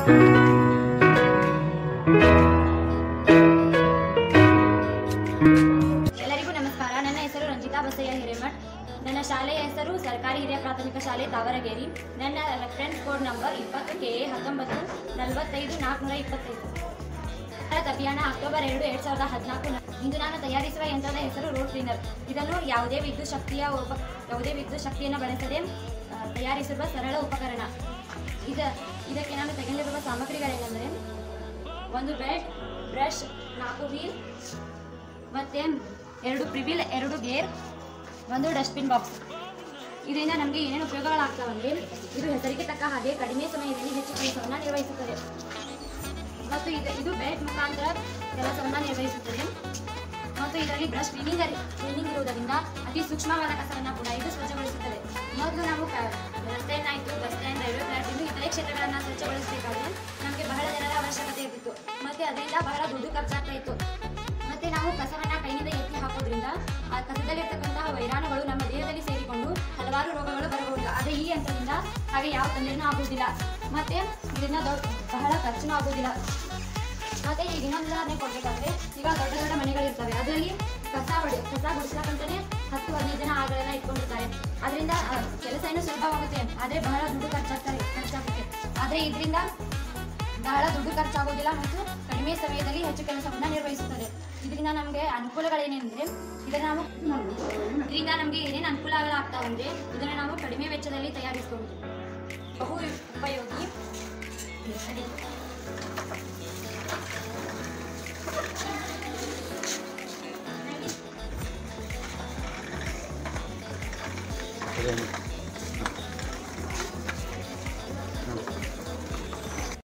ಎಲ್ಲರಿಗೂ ನಮಸ್ಕಾರ ನನ್ನ ಹೆಸರು ರಂಜಿತಾ ಬಸಯ್ಯ ಹಿರೇಮಠ್ ನನ್ನ ಶಾಲೆಯ ಹೆಸರು ಸರ್ಕಾರಿ ಹಿರಿಯ ಪ್ರಾಥಮಿಕ ಶಾಲೆ ತಾವರಗೇರಿ ನನ್ನ ರೆಫರೆನ್ಸ್ ಕೋಡ್ ನಂಬರ್ ಇಪ್ಪತ್ತು ಕೆ ಎ ಹತ್ತೊಂಬತ್ತು ನಲವತ್ತೈದು ನಾಲ್ಕುನೂರ ಇಪ್ಪತ್ತೈದು ಭಾರತ್ ಅಭಿಯಾನ ಅಕ್ಟೋಬರ್ ಎರಡು ಎರಡ್ ಸಾವಿರದ ಹದಿನಾಲ್ಕು ಇಂದು ನಾನು ತಯಾರಿಸುವ ಯಂತ್ರದ ಹೆಸರು ರೋಡ್ ಕ್ಲೀನರ್ ಇದನ್ನು ಯಾವುದೇ ವಿದ್ಯುತ್ ಶಕ್ತಿಯ ಉಪ ಯಾವುದೇ ವಿದ್ಯುತ್ ಶಕ್ತಿಯನ್ನು ಬಳಸದೆ ಆ, ತಯಾರಿಸಿರುವ ಸರಳ ಉಪಕರಣ ಇದ ಇದಕ್ಕೆ ನಾನು ತೆಗೆದಿರುವ ಸಾಮಗ್ರಿಗಳೇನೆಂದರೆ ಒಂದು ಬೆಲ್ಟ್ ಬ್ರಷ್ ನಾಲ್ಕು ವೀಲ್ ಮತ್ತೆ ಎರಡು ಪ್ರಿವಿಲ್ ಎರಡು ಗೇರ್ ಒಂದು ಡಸ್ಟ್ಬಿನ್ ಬಾಕ್ಸ್ ಇದರಿಂದ ನಮಗೆ ಏನೇನು ಉಪಯೋಗಗಳಾಗ್ತಾವಂದ್ರೆ ಇದು ಹೆಸರಿಗೆ ತಕ್ಕ ಹಾಗೆ ಕಡಿಮೆ ಸಮಯದಲ್ಲಿ ಹೆಚ್ಚು ಕೆಲಸವನ್ನು ನಿರ್ವಹಿಸುತ್ತದೆ ಮತ್ತು ಇದು ಇದು ಬೆಲ್ಟ್ ಮುಖಾಂತರ ಕೆಲಸವನ್ನು ನಿರ್ವಹಿಸುತ್ತದೆ ಮತ್ತು ಇದರಲ್ಲಿ ಬ್ರಷ್ ಕ್ಲೀನಿಂಗ್ ಕ್ಲೀನಿಂಗ್ ಇರುವುದರಿಂದ ಅತಿ ಸೂಕ್ಷ್ಮವಾದ ಕಸವನ್ನು ಕೂಡ ಇದು ಸ್ವಚ್ಛಗೊಳಿಸುತ್ತದೆ ಮೊದಲು ನಾವು ಕ- ರಸ್ತೆ ಆಯಿತು ಬಸ್ ಸ್ಟ್ಯಾಂಡ್ ರೈಲ್ವೆ ಪ್ಲಾಟ್ಫಾರ್ಮ್ ಇತರೆ ಕ್ಷೇತ್ರಗಳನ್ನು ಸ್ವಚ್ಛಗೊಳಿಸಬೇಕಾದ್ರೆ ನಮಗೆ ಬಹಳ ಜನರ ಅವಶ್ಯಕತೆ ಇರ್ತಿತ್ತು ಮತ್ತು ಅದರಿಂದ ಬಹಳ ದುಡ್ಡು ಖರ್ಚಾಗ್ತಾ ಇತ್ತು ಮತ್ತೆ ನಾವು ಕಸವನ್ನ ಕೈಯಿಂದ ಎತ್ತಿ ಹಾಕೋದ್ರಿಂದ ಆ ಕಸದಲ್ಲಿರ್ತಕ್ಕಂತಹ ವೈರಾಣುಗಳು ನಮ್ಮ ದೇಹದಲ್ಲಿ ಸೇರಿಕೊಂಡು ಹಲವಾರು ರೋಗಗಳು ಬರಬಹುದು ಆದರೆ ಈ ಯಂತ್ರದಿಂದ ಹಾಗೆ ಯಾವ ತೊಂದರೆನೂ ಆಗುವುದಿಲ್ಲ ಮತ್ತೆ ಇದರಿಂದ ದೊಡ್ಡ ಬಹಳ ಖರ್ಚುನೂ ಆಗುವುದಿಲ್ಲ ಮತ್ತೆ ಈಗ ಇನ್ನೊಂದು ಉದಾಹರಣೆ ಕೊಡ್ಬೇಕಾದ್ರೆ ಈಗ ದೊಡ್ಡ ದೊಡ್ಡ ಮನೆಗಳಿರ್ತವೆ ಅದರಲ್ಲಿ ಕಸ ಹೊಡೆ ಕಸ ಗುಡಿಸ್ಲಕ್ಕಂತಾನೆ ಹತ್ತು ಹದಿನೈದು ಜನ ಆಳುಗಳನ್ನ ಇಟ್ಕೊಂಡಿರ್ತಾರೆ ಅದರಿಂದ ಆ, ಕೆಲಸ ಏನೂ ಸುಲಭವಾಗುತ್ತೆ ಆದರೆ ಬಹಳ ದುಡ್ಡು ಖರ್ಚಾಗ್ತಾರೆ ಖರ್ಚಾಗುತ್ತೆ ಆದರೆ ಇದರಿಂದ ಬಹಳ ದುಡ್ಡು ಖರ್ಚಾಗೋದಿಲ್ಲ ಮತ್ತು ಕಡಿಮೆ ಸಮಯದಲ್ಲಿ ಹೆಚ್ಚು ಕೆಲಸವನ್ನು ನಿರ್ವಹಿಸುತ್ತದೆ ಇದರಿಂದ ನಮಗೆ ಅನುಕೂಲಗಳೇನೆಂದರೆ ಇದನ್ನು ನಾವು ಇದರಿಂದ ನಮಗೆ ಏನೇನು ಅನುಕೂಲಗಳಾಗ್ತಾವಂದ್ರೆ ಇದನ್ನು ನಾವು ಕಡಿಮೆ ವೆಚ್ಚದಲ್ಲಿ ತಯಾರಿಸಬಹುದು ಬಹು ಉಪಯೋಗಿ